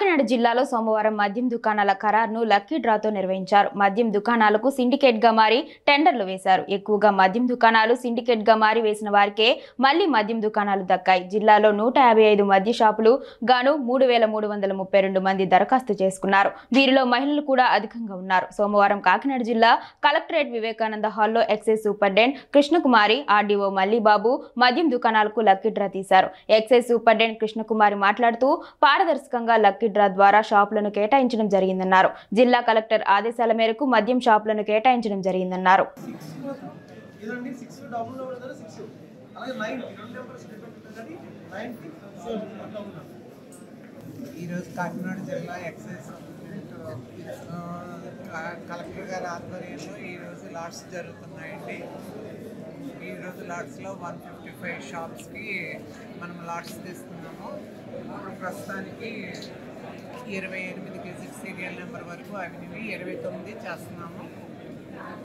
కాకినాడ జిల్లాలో సోమవారం మద్యం దుకాణాల ఖరారును లక్కీ డ్రాతో నిర్వహించారు మద్యం దుకాణాలకు సిండికేట్ గా మారి టెండర్లు వేశారు ఎక్కువగా మద్యం దుకాణాలు సిండికేట్ గా మారి వేసిన వారికే మళ్లీ మద్యం దుకాణాలు దక్కాయి జిల్లాలో నూట యాభై ఐదు మద్య షాపులు గాను మూడు వేల మూడు వందల ముప్పై రెండు మంది దరఖాస్తు చేసుకున్నారు వీరిలో మహిళలు కూడా అధికంగా ఉన్నారు సోమవారం కాకినాడ జిల్లా కలెక్టరేట్ వివేకానంద హాల్లో excise superintendent Krishnakumari RDO Mallibabu మద్యం దుకాణాలకు లక్కీ డ్రా తీశారు ఎక్సైజ్ సూపరింటెండెంట్ కృష్ణకుమారి మాట్లాడుతూ పారదర్శకంగా లక్కీ డ్రా ద్వారా షాపులను కేటాయించడం జరిగిందన్నారు జిల్లా కలెక్టర్ ఆదేశాల మేరకు మద్యం షాపులను కేటాయించడం జరిగిందన్నారు ఇదండి సిక్స్ డబుల్ డబుల్ కదా సిక్స్ అలాగే నైన్ రెండు నెంబర్స్ డిపెండ్ కానీ నైన్ సేమ్ ఈరోజు కాకినాడ జిల్లా ఎక్సైజ్ సూపరింటెండెంట్, ఆ, క- కలెక్టర్ గారి ఆధ్వర్యంలో ఈరోజు లాట్స్ జరుగుతున్నాయండి ఈరోజు లాట్స్లో వన్ ఫిఫ్టీ ఫైవ్ షాప్స్కి మనం లాట్స్ తీస్తున్నాము ఇప్పుడు ప్రస్తుతానికి ఇరవై ఎనిమిది కేజీ సీరియల్ నెంబర్ వరకు అవినవి ఇరవై తొమ్మిది చేస్తున్నాము